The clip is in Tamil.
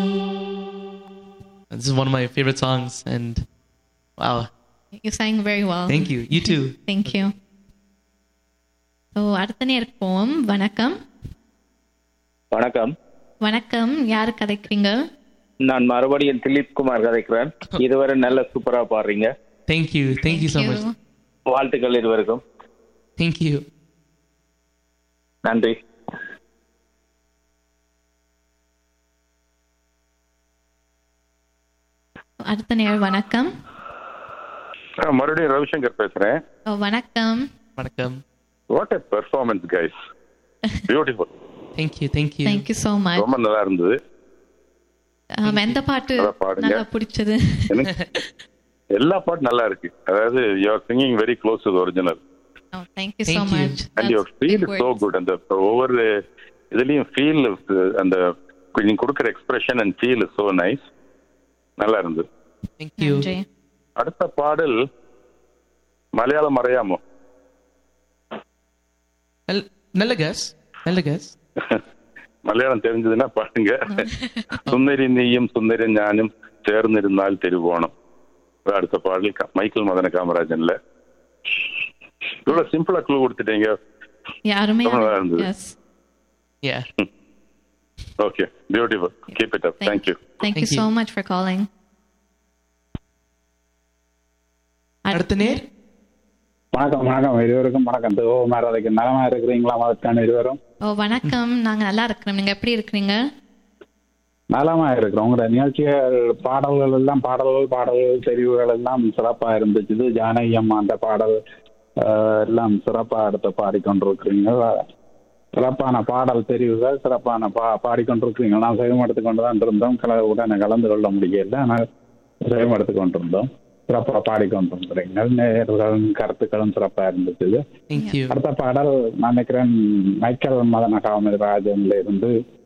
This is one of my favorite songs, and wow, You sang very well. thank you. You too. Thank you. So அடுத்த நேருக்கு போவோம் வணக்கம் வணக்கம் வணக்கம் யார் கதைக்கிறீங்க நான் மறுபடியும் திலீப் குமார் கதைக்கிறேன் இதுவரை நல்ல சூப்பரா பாடுறீங்க Thank you. Thank you so much. வாழ்த்துக்கள் இருவருக்கும் Thank you. நன்றி அடுத்த நேர் வணக்கம் ஆ, மறுபடியும் ரவிசங்கர் பேசுறேன் ஓ, வணக்கம் Vanakkam. What a performance guys beautiful Thank you. Thank you. Thank you so much ரொம்ப நல்லா இருந்தது எந்த பாட்டு நல்லா பாடுங்க. நல்லா பிடிச்சது எனக்கு எல்லா பாட்டும் நல்லா இருக்கு அதாவது you are singing very close to original thank you Thank so you. Much and your feel so good அந்த ஒவ்வொரு இதுலயும் ஃபீல் அந்த நீங்க கொடுக்குற expression and feel so nice நல்லா இருந்தது Thank you. நன்றி அடுத்த பாடல் Malayalam மறையாமோ Nal- Nalla guess. Nalla guess. Malayalam தெரிஞ்சதுன்னா பாருங்க സുന്ദരി നീയും സുന്ദരി ഞാനും ചേർന്നിരുന്നാൽ തിരുവോണം இது அடுத்த பாடல் க- மைக்கேல் மதன காமராஜன்ல இவ்வளவு சிம்பிளா க்ளூ கொடுத்துட்டீங்க யாருமே ரொம்ப நல்லா இருந்தது. Yes Yeah. Okay beautiful keep it up thank you thank you Thank you. So much for calling அடுத்த நேர் வணக்கம் வணக்கம் இருவருக்கும் வணக்கம் திருவோமாரதைக்கு நலமா இருக்கிறீங்களா மதத்தான இருவரும் ஓ வணக்கம் நாங்க நல்லா இருக்கிறோம் நீங்க எப்படி இருக்கிறீங்க நலமா இருக்கிறோம் உங்களோட நிகழ்ச்சிகள் பாடல்கள் எல்லாம் பாடல்கள் பாடல்கள் தெரிவுகள் எல்லாம் சிறப்பா இருந்துச்சு இது ஜானகி அம்மா அந்த பாடல் ஆஹ், எல்லாம் சிறப்பா எடுத்து பாடிக்கொண்டிருக்கிறீங்க சிறப்பான பாடல் தெரிவுகள் சிறப்பான பா பாடிக்கொண்டிருக்கிறீங்க நான் செவிமடுத்து கொண்டு தான் இருந்தோம் கல உடனே கலந்து கொள்ள முடியல ஆனால் செவிமடுத்து கொண்டிருந்தோம் சிறப்பாக பாடிக்கொண்டிருக்கிறீங்க நேயர்களின் கருத்துக்களும் சிறப்பா இருந்துச்சு Thank you. அடுத்த பாடல் நான் நினைக்கிறேன் மைக்கேல் மதன காமராஜன்ல இருந்து